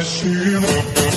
Shiva.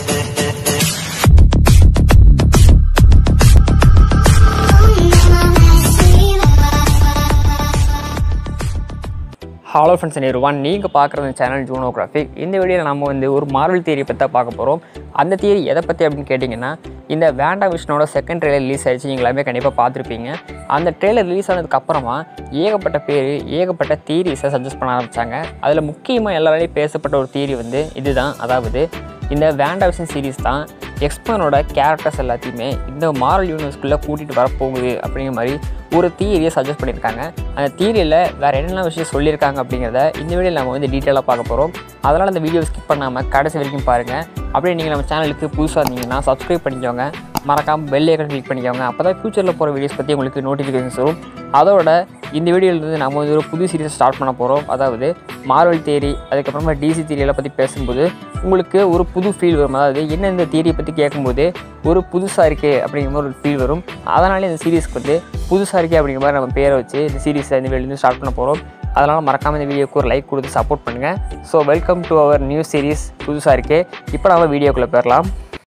Hello friends நேருவான் நீங்கள் பார்க்குறது channel ஜூனோகிராஃபிக் இந்த வீடியோவில் நம்ம வந்து ஒரு மார்வல் தியரி பற்றி தான் பார்க்க போகிறோம் அந்த தியரி எதை பற்றி அப்படின்னு கேட்டிங்கன்னா இந்த வேண்டா விஷனோட செகண்ட் ட்ரெய்லர் ரிலீஸ் ஆயிடுச்சு நீங்கள் எல்லாமே கண்டிப்பாக பார்த்துருப்பீங்க அந்த ட்ரெய்லர் ரிலீஸ் ஆனதுக்கு அப்புறமா ஏகப்பட்ட பேர் ஏகப்பட்ட தியரிஸை சஜஸ்ட் பண்ண ஆரம்பித்தாங்க அதில் முக்கியமாக எல்லாராலையும் பேசப்பட்ட ஒரு தியரி வந்து இதுதான் அதாவது இந்த வேண்டா விஷன் சீரிஸ் தான் எக்ஸ்பனோட கேரக்டர்ஸ் எல்லாத்தையுமே இந்த மாரல் யூனிவர்ஸ்குள்ளே கூட்டிகிட்டு வரப்போகுது அப்படிங்கிற மாதிரி ஒரு தியரியை சஜஸ்ட் பண்ணியிருக்காங்க அந்த தியரியில் வேறு என்னென்ன விஷயம் சொல்லியிருக்காங்க அப்படிங்கிறத இந்த வீடியோவில் நம்ம வந்து டீட்டெயிலாக பார்க்க போகிறோம் அதனால் அந்த வீடியோ ஸ்கிப் பண்ணாமல் கடைசி வரைக்கும் பாருங்கள் அப்படியே நீங்கள் நம்ம சேனலுக்கு புதுசாக இருந்தீங்கன்னா சப்ஸ்கிரைப் பண்ணிக்கோங்க மறக்காமல் பெல் ஐக்கன் கிளிக் பண்ணிக்கோங்க அப்போ தான் ஃபியூச்சரில் போகிற வீடியோஸ் பற்றி உங்களுக்கு நோட்டிஃபிகேஷன்ஸ் வரும் அதோட இந்த வீடியோலேருந்து நம்ம வந்து ஒரு புது சீரிஸ் ஸ்டார்ட் பண்ண போகிறோம் அதாவது மார்வல் தேரி அதுக்கப்புறமா டிசி தியரியெல்லாம் பற்றி பேசும்போது உங்களுக்கு ஒரு புது ஃபீல் வரும் அதாவது என்ன இந்த தியரியை பற்றி கேட்கும்போது ஒரு புதுசாக இருக்கே அப்படிங்கிற மாதிரி ஒரு ஃபீல் வரும் அதனாலே இந்த சீரிஸ்க்கு வந்து புதுசாக இருக்கே அப்படிங்கிற மாதிரி நம்ம பேரை வச்சு இந்த சீரிஸை இந்த வீடியோலேருந்து ஸ்டார்ட் பண்ண போகிறோம் அதனால் மறக்காமல் இந்த வீடியோக்கு ஒரு லைக் கொடுத்து சப்போர்ட் பண்ணுங்கள் so welcome to our new series புதுசாக இருக்கே இப்போ நம்ம வீடியோக்குள்ளே போயிடலாம்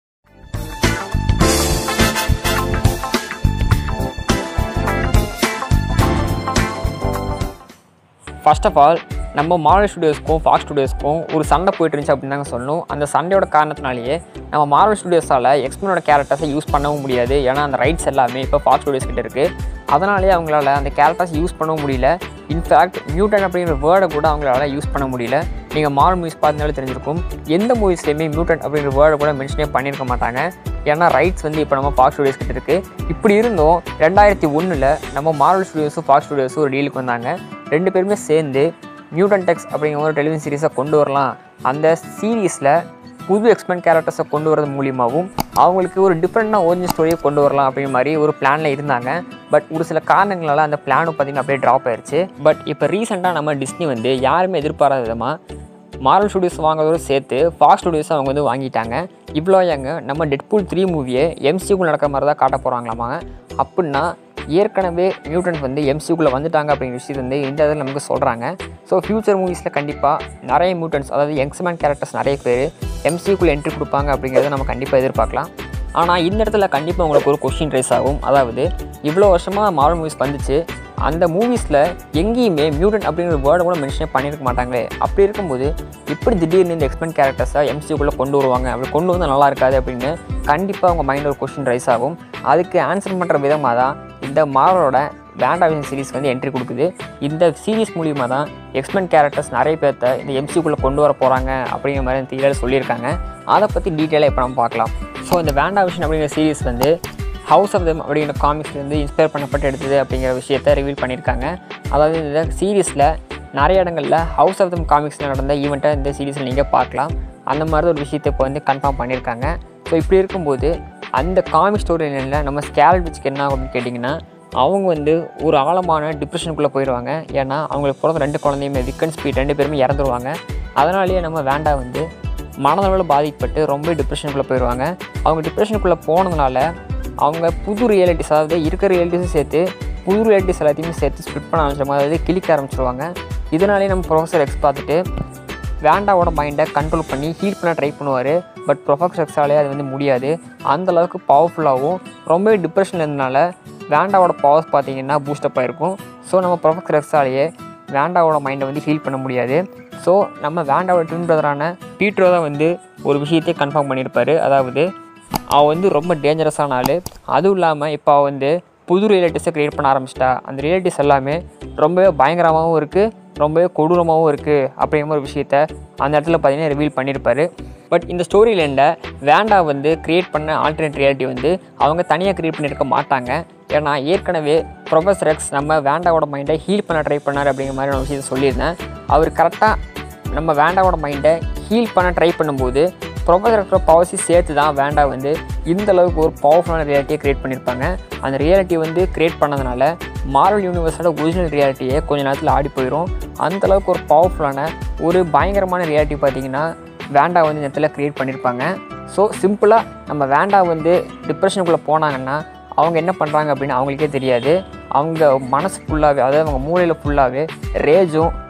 ஃபர்ஸ்ட் ஆஃப் ஆல் நம்ம மார்வல் ஸ்டுடியோஸ்க்கும் ஃபாக்ஸ் ஸ்டுடியோஸ்க்கும் ஒரு சண்டை போயிட்டு இருந்துச்சு அப்படின்னு தாங்க சொல்லணும் அந்த சண்டையோட காரணத்தினாலேயே நம்ம மார்வல் ஸ்டுடியோஸால் எக்ஸ்மனோட கேரக்டர்ஸை யூஸ் பண்ணவும் முடியாது ஏன்னா அந்த ரைட்ஸ் எல்லாமே இப்போ ஃபாக்ஸ் ஸ்டுடியோஸ் கிட்ட இருக்குது அதனாலேயே அவங்களால அந்த கேரக்டர்ஸ் யூஸ் பண்ணவும் முடியல இன்ஃபேக்ட் மியூட்டன் அப்படிங்கிற வேர்டை கூட அவங்களால யூஸ் பண்ண முடியல நீங்கள் மார்வல் மூவிஸ் பார்த்தாலே தெரிஞ்சிருக்கும் எந்த மூவிஸ்லேயுமே மியூட்டன் அப்படிங்கிற வேர்டை கூட மென்ஷனே பண்ணியிருக்க மாட்டாங்க ஏன்னா ரைட்ஸ் வந்து இப்போ நம்ம ஃபாக்ஸ் ஸ்டுடியோஸ் கிட்ட இருக்குது இப்படி இருந்தும் ரெண்டாயிரத்தி ஒன்றில் நம்ம மார்வல் ஸ்டுடியோஸும் ஃபாக்ஸ் ஸ்டுடியோஸும் ஒரு டீலுக்கு வந்தாங்க ரெண்டு பேருமே சேர்ந்து மியூட்டன் டெக்ஸ் அப்படிங்கிற ஒரு டெலிவிஷன் சீரிஸை கொண்டு வரலாம் அந்த சீரீஸில் புது எக்ஸ்பென்ட் கேரக்டர்ஸை கொண்டு வரது மூலியமாகவும் அவங்களுக்கு ஒரு டிஃப்ரெண்ட்டாக ஒரிஜினல் ஸ்டோரியை கொண்டு வரலாம் அப்படிங்கிற மாதிரி ஒரு பிளானில் இருந்தாங்க பட் ஒரு சில காரணங்களால் அந்த பிளானும் பார்த்திங்கன்னா அப்படியே ட்ராப் ஆயிடுச்சு பட் இப்போ ரீசெண்டாக நம்ம டிஸ்னி வந்து யாருமே எதிர்பாராத விதமாக மாரல் ஸ்டுடியோஸ் வாங்குறதோடு சேர்த்து ஃபாக்ஸ் ஸ்டுடியோஸ் அவங்க வந்து வாங்கிட்டாங்க இவ்வளோ ஏங்க நம்ம டெட்பூல் த்ரீ மூவியை எம்சியூக்குள்ள நடக்கிற மாதிரி தான் காட்ட போகிறாங்களாமா அப்படின்னா ஏற்கனவே மியூட்டன்ஸ் வந்து எம்சியூக்குள்ளே வந்துட்டாங்க அப்படிங்கிற விஷயத்தை வந்து இந்த இதில் நமக்கு சொல்கிறாங்க ஸோ ஃப்யூச்சர் மூவிஸில் கண்டிப்பாக நிறைய மியூட்டன்ஸ் அதாவது யங்ஸ்மேன் கேரக்டர்ஸ் நிறைய பேர் எம்சியூக்குள்ளே என்ட்ரி கொடுப்பாங்க அப்படிங்கிறத நம்ம கண்டிப்பாக எதிர்பார்க்கலாம் ஆனால் இந்த இடத்துல கண்டிப்பாக உங்களுக்கு ஒரு கொஷின் ரைஸ் ஆகும் அதாவது இவ்வளோ வருஷமாக மாரல் மூவிஸ் வந்துச்சு அந்த மூவிஸில் எங்கேயுமே மியூட்டன் அப்படிங்கிற வேர்டை கூட மென்ஷனே பண்ணியிருக்க மாட்டாங்களே அப்படி இருக்கும்போது எப்படி திடீர்னு இந்த எக்ஸ்பென்ட் கேரக்டர்ஸை எம்சிக்குள்ளே கொண்டு வருவாங்க அப்படி கொண்டு வந்து நல்லா இருக்காது அப்படின்னு கண்டிப்பாக அவங்க மைண்டில் ஒரு கொஷின் ரைஸ் ஆகும் அதுக்கு ஆன்சர் பண்ணுற விதமாக தான் இந்த மாரலோட வேண்டாவிஷன் சீரிஸ் வந்து என்ட்ரி கொடுக்குது இந்த சீரிஸ் மூலியமாக தான் எக்ஸ்பென்ட் கேரக்டர்ஸ் நிறைய பேர்த்த இந்த எம்சிக்குள்ளே கொண்டு வர போகிறாங்க அப்படிங்கிற மாதிரி தீவிர சொல்லியிருக்காங்க அதை பற்றி டீட்டெயிலாக இப்போ நம்ம பார்க்கலாம் ஸோ இந்த வேண்டாவிஷன் அப்படிங்கிற சீரிஸ் வந்து ஹவுஸ் ஆஃப் தம் அப்படிங்கிற காமிக்ஸ்லேருந்து இன்ஸ்பயர் பண்ணப்பட்டு எடுத்தது அப்படிங்கிற விஷயத்த ரிவீல் பண்ணியிருக்காங்க அதாவது இந்த சீரீஸில் நிறைய இடங்களில் ஹவுஸ் ஆஃப் தம் காமிக்ஸில் நடந்த ஈவெண்ட்டை இந்த சீரீஸில் நீங்கள் பார்க்கலாம் அந்த மாதிரி ஒரு விஷயத்தை இப்போ வந்து கன்ஃபார்ம் பண்ணியிருக்காங்க ஸோ இப்படி இருக்கும்போது அந்த காமிக் ஸ்டோரி லைனில் நம்ம ஸ்கேல் வச்சுக்கு என்ன ஆகும் அப்படின்னு கேட்டிங்கன்னா அவங்க வந்து ஒரு ஆழமான டிப்ரெஷனுக்குள்ளே போயிடுவாங்க ஏன்னா அவங்களுக்கு பிறந்த ரெண்டு குழந்தையுமே விக்கன் ஸ்பீட் ரெண்டு பேருமே இறந்துருவாங்க அதனாலேயே நம்ம வேண்டா வந்து மனதளவில் பாதிக்கப்பட்டு ரொம்ப டிப்ரெஷனுக்குள்ளே போயிடுவாங்க அவங்க டிப்ரெஷனுக்குள்ளே போனதுனால அவங்க புது ரியாலிட்டிஸ் அதாவது இருக்கிற ரியாலிட்டிஸும் சேர்த்து புது ரியாலிட்டிஸ் எல்லாத்தையுமே சேர்த்து ஸ்பிட் பண்ண ஆரம்பிச்சிருவாங்க அதாவது கிளிக்க ஆரம்பிச்சிருவாங்க இதனாலே நம்ம ப்ரொஃபஸர் எக்ஸ் பார்த்துட்டு வேண்டாவோட மைண்டை கண்ட்ரோல் பண்ணி ஹீல் பண்ண ட்ரை பண்ணுவார் பட் ப்ரொஃபஸர் எக்ஸாலே அது வந்து முடியாது அந்த அளவுக்கு பவர்ஃபுல்லாகவும் ரொம்பவே டிப்ரெஷன் இருந்தனால வேண்டாவோட பவர்ஸ் பார்த்தீங்கன்னா பூஸ்டப் ஆகிருக்கும் ஸோ நம்ம ப்ரொஃபஸர் எக்ஸாலேயே வேண்டாவோட மைண்டை வந்து ஹீல் பண்ண முடியாது ஸோ நம்ம வேண்டாவோட ட்வின் பிரதரான பீட்ரோ தான் வந்து ஒரு விஷயத்தையே கன்ஃபார்ம் பண்ணியிருப்பார் அதாவது அவள் வந்து ரொம்ப டேஞ்சரஸான ஆள் அதுவும் இல்லாமல் இப்போ அவள் வந்து புது ரியாலிட்டிஸை க்ரியேட் பண்ண ஆரம்பிச்சிட்டா அந்த ரியாலிட்டிஸ் எல்லாமே ரொம்பவே பயங்கரமாகவும் இருக்குது ரொம்பவே கொடூரமாகவும் இருக்குது அப்படிங்கிற ஒரு விஷயத்த அந்த இடத்துல பார்த்தீங்கன்னா ரிவீல் பண்ணியிருப்பாரு பட் இந்த ஸ்டோரி லைனில் வேண்டா வந்து க்ரியேட் பண்ண ஆல்டர்னேட் ரியாலிட்டி வந்து அவங்க தனியாக க்ரியேட் பண்ணியிருக்க மாட்டாங்க ஏன்னா ஏற்கனவே ப்ரொஃபஸர் எக்ஸ் நம்ம வேண்டாவோட மைண்டை ஹீல் பண்ண ட்ரை பண்ணார் அப்படிங்கிற மாதிரி ஒரு விஷயத்தை சொல்லியிருந்தேன் அவர் கரெக்டாக நம்ம வேண்டாவோட மைண்டை ஹீல் பண்ண ட்ரை பண்ணும்போது ப்ரொஃபஸர் இருக்கிற பவர்ஸி சேர்த்து தான் வேண்டா வந்து இந்த அளவுக்கு ஒரு பவர்ஃபுல்லான ரியாலிட்டியை க்ரியேட் பண்ணியிருப்பாங்க அந்த ரியாலிட்டி வந்து க்ரியேட் பண்ணதுனால மார்வல் யூனிவர்ஸோட ஒரிஜினல் ரியாலிட்டியை கொஞ்ச நேரத்தில் ஆடி போயிடும் அந்த அளவுக்கு ஒரு பவர்ஃபுல்லான ஒரு பயங்கரமான ரியாலிட்டி பார்த்தீங்கன்னா வேண்டா வந்து இந்த இடத்துல க்ரியேட் பண்ணியிருப்பாங்க ஸோ சிம்பிளாக நம்ம வேண்டா வந்து டிப்ரெஷனுக்குள்ளே போனாங்கன்னா அவங்க என்ன பண்ணுறாங்க அப்படின்னு அவங்களுக்கே தெரியாது அவங்க மனசு ஃபுல்லாகவே அதாவது அவங்க மூளையில் ஃபுல்லாகவே ரேஜும்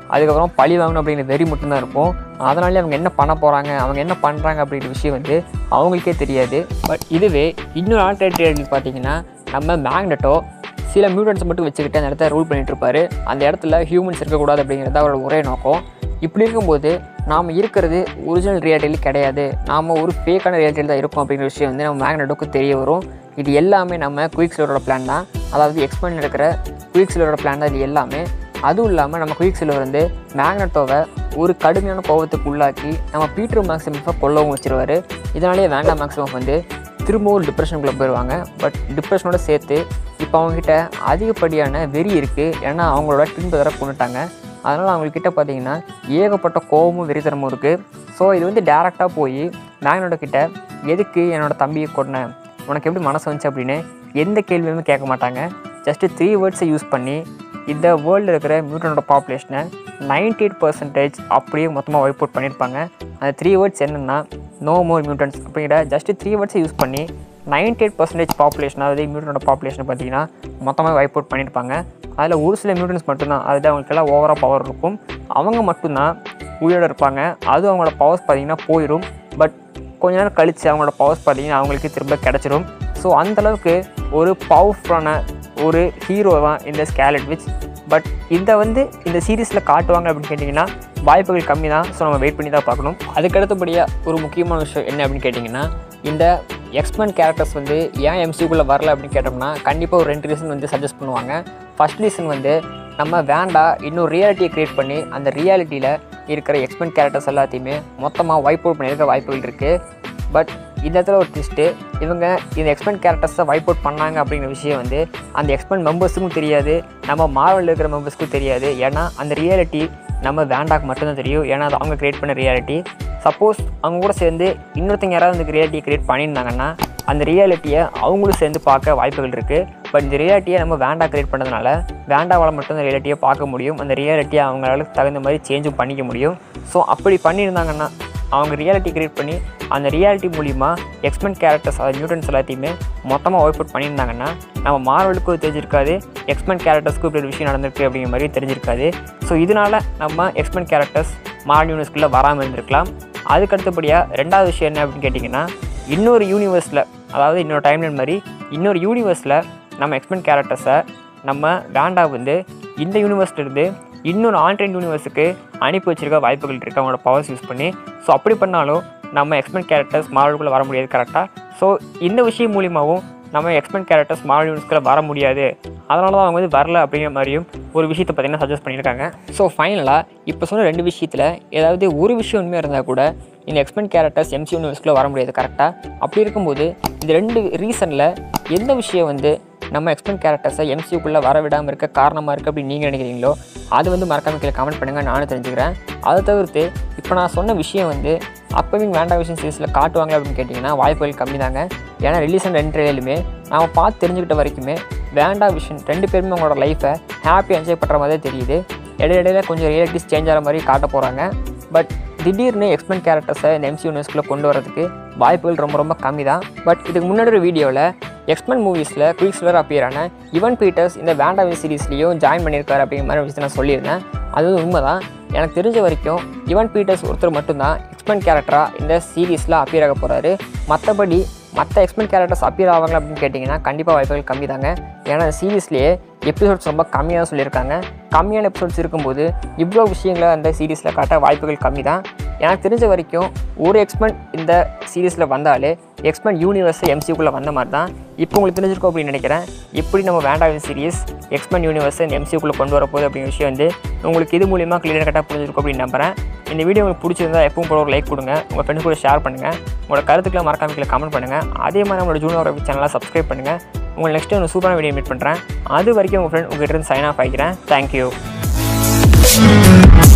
அதுக்கப்புறம் பழி வாங்கணும் அப்படிங்கிற வெறி மட்டும்தான் இருக்கும் அதனாலே அவங்க என்ன பண்ண போகிறாங்க அவங்க என்ன பண்ணுறாங்க அப்படிங்கிற விஷயம் வந்து அவங்களுக்கே தெரியாது பட் இதுவே இன்னொரு ஆல்டர்னேட் ரியாலிட்டி பார்த்தீங்கன்னா நம்ம மேக்னெட்டோ சில மியூட்டன்ஸ் மட்டும் வச்சுக்கிட்டு அந்த இடத்த ரூல் பண்ணிட்டு இருப்பாரு அந்த இடத்துல ஹியூமன்ஸ் இருக்கக்கூடாது அப்படிங்கிறது அவரோட ஒரே நோக்கம் இப்படி இருக்கும்போது நாம் இருக்கிறது ஒரிஜினல் ரியாலிட்டியில் கிடையாது நாம் ஒரு ஃபேக்கான ரியாலிட்டியில் தான் இருக்கோம் அப்படிங்கிற விஷயம் வந்து நம்ம மேக்னெட்டுக்கு தெரிய வரும் இது எல்லாமே நம்ம குயிக்ஸிலரோட பிளான் தான் அதாவது எக்ஸ்பெண்ட் இருக்கிற குயிக்ஸிலரோட பிளான் தான் இது எல்லாமே அதுவும் இல்லாமல் நம்ம குயிக்ஸிலர் வந்து மேக்னட்டோவை ஒரு கடுமையான கோபத்துக்கு உள்ளாக்கி நம்ம பீட்டர் மேக்ஸிமஃபை கொல்லவும் வச்சிருவாரு இதனாலேயே வேண்டாம் மேக்ஸிமஃப் வந்து திரும்பவும் டிப்ரெஷனுக்குள்ளே போயிடுவாங்க பட் டிப்ரெஷனோட சேர்த்து இப்போ அவங்கக்கிட்ட அதிகப்படியான வெறி இருக்குது ஏன்னா அவங்களோட ட்வின் பிரதரை கொண்டுட்டாங்க அதனால் அவங்கக்கிட்ட பார்த்தீங்கன்னா ஏகப்பட்ட கோபமும் வெறித்தனமும் இருக்குது ஸோ இது வந்து டேரெக்டாக போய் மேக்னோட கிட்ட எதுக்கு என்னோட தம்பியை கொண்டேன் உனக்கு எப்படி மனசு வந்துச்சு அப்படின்னு எந்த கேள்வியுமே கேட்க மாட்டாங்க ஜஸ்ட்டு த்ரீ வேர்ட்ஸை யூஸ் பண்ணி இந்த வேர்ல்டில் இருக்கிற மியூட்டனோட பாப்புலேஷனை நைன்டி எயிட் பர்சன்டேஜ் அப்படியே மொத்தமாக வைப் அவுட் பண்ணியிருப்பாங்க அந்த த்ரீ வேர்ட்ஸ் என்னென்னா நோ மோர் மியூட்டன்ஸ் அப்படிங்கிற ஜஸ்ட்டு த்ரீ வேர்ட்ஸை யூஸ் பண்ணி நைன்டி எயிட் பர்சன்டேஜ் பாப்புலேஷன் அதாவது மியூட்டனோட பாப்புலேஷன் பார்த்தீங்கன்னா மொத்தமாக வைப் அவுட் பண்ணியிருப்பாங்க அதில் ஒரு சில மியூட்டன்ஸ் மட்டும்தான் அதாவது அவங்களுக்கெல்லாம் ஓவராக பவர் இருக்கும் அவங்க மட்டும்தான் உயிரோட இருப்பாங்க அதுவும் அவங்களோட பவர்ஸ் பார்த்தீங்கன்னா போயிடும் பட் கொஞ்ச நேரம் கழித்து அவங்களோட பவர்ஸ் பார்த்தீங்கன்னா அவங்களுக்கு திரும்ப கிடச்சிரும் ஸோ அந்தளவுக்கு ஒரு பவர்ஃபுல்லான ஒரு ஹீரோ தான் இந்த ஸ்கேலட் விச் பட் இதை வந்து இந்த சீரீஸில் காட்டுவாங்க அப்படின்னு கேட்டிங்கன்னா வாய்ப்புகள் கம்மி தான் ஸோ நம்ம வெயிட் பண்ணி தான் பார்க்கணும் அதுக்கடுத்தபடியாக ஒரு முக்கியமான விஷயம் என்ன அப்படின்னு கேட்டிங்கன்னா இந்த எக்ஸ்மென் கேரக்டர்ஸ் வந்து ஏன் எம்சிக்குள்ளே வரல அப்படின்னு கேட்டோம்னா கண்டிப்பாக ஒரு ரெண்டு ரீசன் வந்து சஜஸ்ட் பண்ணுவாங்க ஃபர்ஸ்ட் ரீசன் வந்து நம்ம வேண்டா இன்னும் ரியாலிட்டியை க்ரியேட் பண்ணி அந்த ரியாலிட்டியில் இருக்கிற எக்ஸ்மென் கேரக்டர்ஸ் எல்லாத்தையுமே மொத்தமாக வைப் அவுட் பண்ணியிருக்க வாய்ப்புகள் இருக்குது பட் இந்த இடத்துல ஒரு ட்விஸ்ட்டு இவங்க இந்த எக்ஸ்பெண்ட் கேரக்டர்ஸை வைப் அவுட் பண்ணாங்க அப்படிங்கிற விஷயம் வந்து அந்த எக்ஸ்பெண்ட் மெம்பர்ஸுக்கும் தெரியாது நம்ம மார்வலில் இருக்கிற மெம்பர்ஸ்க்கும் தெரியாது ஏன்னா அந்த ரியாலிட்டி நம்ம வேண்டாக்கு மட்டும்தான் தெரியும் ஏன்னா அது அவங்க க்ரியேட் பண்ண ரியாலிட்டி சப்போஸ் அவங்க கூட சேர்ந்து இன்னொருத்தங்க யாராவது அந்த ரியாலிட்டியை க்ரியேட் பண்ணியிருந்தாங்கன்னா அந்த ரியாலிட்டியை அவங்களும் சேர்ந்து பார்க்க வாய்ப்புகள் இருக்குது பட் இந்த ரியாலிட்டியை நம்ம வேண்டா க்ரியேட் பண்ணதுனால வேண்டாவால் மட்டும் அந்த ரியாலிட்டியை பார்க்க முடியும் அந்த ரியாலிட்டியை அவங்களால தகுந்த மாதிரி சேஞ்சும் பண்ணிக்க முடியும் ஸோ அப்படி பண்ணியிருந்தாங்கன்னா அவங்க ரியாலிட்டி க்ரியேட் பண்ணி அந்த ரியாலிட்டி மூலிமா எக்ஸ்மெண்ட் கேரக்டர்ஸ் அதாவது நியூட்டன்ஸ் எல்லாத்தையுமே மொத்தமாக ஒய்ப் அவுட் பண்ணியிருந்தாங்கன்னா நம்ம மார்வலுக்கும் தெரிஞ்சிருக்காது எக்ஸ்மெண்ட் கேரக்டர்ஸ்க்கு இப்படி ஒரு விஷயம் நடந்திருக்கு அப்படிங்கிற மாதிரி தெரிஞ்சிருக்காது ஸோ இதனால் நம்ம எக்ஸ்மெண்ட் கேரக்டர்ஸ் மார்வல் யூனிவர்ஸ்குள்ளே வராமல் இருந்திருக்கலாம் அதுக்கு அடுத்தபடியாக ரெண்டாவது விஷயம் என்ன அப்படின்னு கேட்டிங்கன்னா இன்னொரு யூனிவர்ஸில் அதாவது இன்னொரு டைம்லைன் மாதிரி இன்னொரு யூனிவர்ஸில் நம்ம எக்ஸ்மெண்ட் கேரக்டர்ஸை நம்ம வேண்டா வந்து இந்த யூனிவர்ஸ்லேருந்து இன்னொரு ஆன்லைன் யூனிவர்ஸுக்கு அனுப்பி வச்சிருக்க வாய்ப்புகள் இருக்குது அவங்களோட பவர்ஸ் யூஸ் பண்ணி ஸோ அப்படி பண்ணாலும் நம்ம எக்ஸ்பெண்ட் கேரக்டர்ஸ் மார்வலுக்குள்ளே வர முடியாது கரெக்டாக ஸோ இந்த விஷயம் மூலியமாகவும் நம்ம எக்ஸ்பெண்ட் கேரக்டர்ஸ் மார்வல் யூனிவர்ஸ்குள்ளே வர முடியாது அதனால தான் அவங்க வந்து வரல அப்படிங்கிற மாதிரியும் ஒரு விஷயத்தை பார்த்தீங்கன்னா சஜஸ்ட் பண்ணியிருக்காங்க ஸோ ஃபைனலாக இப்போ சொன்ன ரெண்டு விஷயத்தில் ஏதாவது ஒரு விஷயம் உண்மையாக இருந்தால் கூட இந்த எக்ஸ்பெண்ட் கேரக்டர்ஸ் எம்சி யூனிவர்ஸ்குள்ளே வர முடியாது கரெக்டாக அப்படி இருக்கும்போது இந்த ரெண்டு ரீசனில் எந்த விஷயம் வந்து நம்ம எக்ஸ்பெண்ட் கேரக்டர்ஸை எம்சியூக்குள்ளே வர விடாமல் இருக்க காரணமாக இருக்குது அப்படின்னு நீங்கள் நினைக்கிறீங்களோ அது வந்து மறக்காம கீழே கமெண்ட் பண்ணுங்கள் நானும் தெரிஞ்சுக்கிறேன் அதை தவிர்த்து இப்போ நான் சொன்ன விஷயம் வந்து அப்பவிங் வேண்டாம் விஷயம் சீரிஸில் காட்டுவாங்க அப்படின்னு கேட்டிங்கன்னா வாய்ப்புகள் கம்மி தாங்க ஏன்னா ரிலீஸ் ரெண்டு ட்ரெயிலுமே நாம் பார்த்து தெரிஞ்சுக்கிட்ட வரைக்குமே வேண்டா விஷன் ரெண்டு பேருமே அவங்களோட லைஃப்பை ஹாப்பியாக என்ஜாய் பண்ணுற மாதிரி தெரியுது இடையிடையில கொஞ்சம் ரியாலிட்டிஸ் சேஞ்ச் ஆகிற மாதிரி காட்ட போகிறாங்க பட் திடீர்னு எக்ஸ்பெண்ட் கேரக்டர்ஸை இந்த எம்சி யூனிவர்ஸ்குள்ளே கொண்டு வரதுக்கு வாய்ப்புகள் ரொம்ப ரொம்ப கம்மி தான் பட் இதுக்கு முன்னாடி ஒரு வீடியோவில் எக்ஸ்மென் மூவிஸில் குயிக் ஸ்லர் அப்பியரான இவன் பீட்டர்ஸ் இந்த வேண்டாவி சீரீஸ்லேயும் ஜாயின் பண்ணியிருக்காரு அப்படிங்கிற மாதிரி விஷயத்தை நான் சொல்லியிருந்தேன் அது வந்து உண்மைதான் எனக்கு தெரிஞ்ச வரைக்கும் இவன் பீட்டர்ஸ் ஒருத்தர் மட்டும்தான் எக்ஸ்மென் கேரக்டராக இந்த சீரீஸில் அப்பியர் ஆக போகிறாரு மற்றபடி மற்ற எக்ஸ்மென் கேரக்டர்ஸ் அப்பியர் ஆவாங்க அப்படின்னு கேட்டிங்கன்னா கண்டிப்பாக வாய்ப்புகள் கம்மி தாங்க ஏன்னா இந்த சீரீஸ்லேயே எபிசோட்ஸ் ரொம்ப கம்மியாக தான் சொல்லியிருக்காங்க கம்மியான எபிசோட்ஸ் இருக்கும்போது இவ்வளோ விஷயங்களை அந்த சீரீஸில் காட்ட வாய்ப்புகள் கம்மி தான் எனக்கு தெரிஞ்ச வரைக்கும் ஒரு எக்ஸ்மெண்ட் இந்த சீரீஸில் வந்தாலே எக்ஸ்மெண்ட் யூனிவர்ஸ் எம்சிக்குள்ளே வந்த மாதிரி தான் இப்போ உங்களுக்கு தெரிஞ்சிருக்கோம் அப்படின்னு நினைக்கிறேன் இப்படி நம்ம வேண்டாம் சீரீஸ் எக்ஸ்மெண்ட் யூனிவர்ஸ் இந்த எம்சிக்குள்ளே கொண்டு வரப்போகுது அப்படிங்கிற விஷயம் வந்து உங்களுக்கு இது மூலியமாக கிளியர் கட்டாக புரிஞ்சிருக்கும் அப்படின்னு நம்புறேன் இந்த வீடியோ உங்களுக்கு பிடிச்சிருந்தா எப்பவும் போல ஒரு லைக் கொடுங்க உங்கள் ஃப்ரெண்ட்ஸ் கூட ஷேர் பண்ணுங்கள் உங்களோட கருத்துக்களை மறக்காம கீழே கமெண்ட் பண்ணுங்கள் அதே மாதிரி நம்மளோட ஜூனியர் சேனலை சப்ஸ்கிரைப் பண்ணுங்கள் உங்களை நெக்ஸ்ட்டு ஒரு சூப்பரான வீடியோ மீட் பண்ணுறேன் அது வரைக்கும் உங்கள் ஃப்ரெண்ட் உங்கள்கிட்ட இருந்து சைன் ஆஃப் ஆகிக்கிறேன் தேங்க்யூ